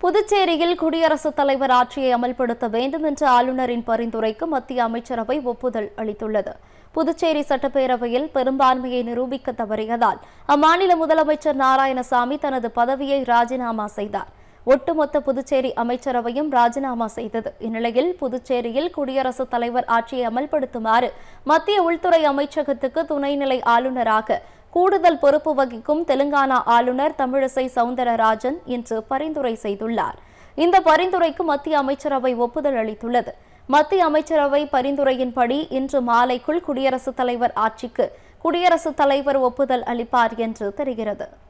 புதுச்சேரியில் குடியரசுத் தலைவர் ஆட்சியை அமல்படுத்த வேண்டும் என்ற ஆளுநரின் பரிந்துரைக்கு மத்திய அமைச்சரவை ஒப்புதல் அளித்துள்ளது புதுச்சேரி சட்டப்பேரவையில் பெரும்பான்மையை நிரூபிக்க தவறியதால் அம்மாநில முதலமைச்சர் நாராயணசாமி தனது பதவியை ராஜினாமா செய்தார் ஒட்டுமொத்த புதுச்சேரி அமைச்சரவையும் ராஜினாமா செய்தது இந்நிலையில் புதுச்சேரியில் குடியரசுத் தலைவர் ஆட்சியை அமல்படுத்துமாறு மத்திய உள்துறை அமைச்சகத்துக்கு துணைநிலை ஆளுநராக கூடுதல் பொறுப்பு வகிக்கும் தெலுங்கானா ஆளுநர் தமிழிசை சவுந்தரராஜன் இன்று பரிந்துரை செய்துள்ளார் இந்த பரிந்துரைக்கு மத்திய அமைச்சரவை ஒப்புதல் அளித்துள்ளது மத்திய அமைச்சரவை பரிந்துரையின்படி இன்று மாலைக்குள் குடியரசுத் தலைவர் ஆட்சிக்கு குடியரசுத் தலைவர் ஒப்புதல் அளிப்பார் என்று தெரிகிறது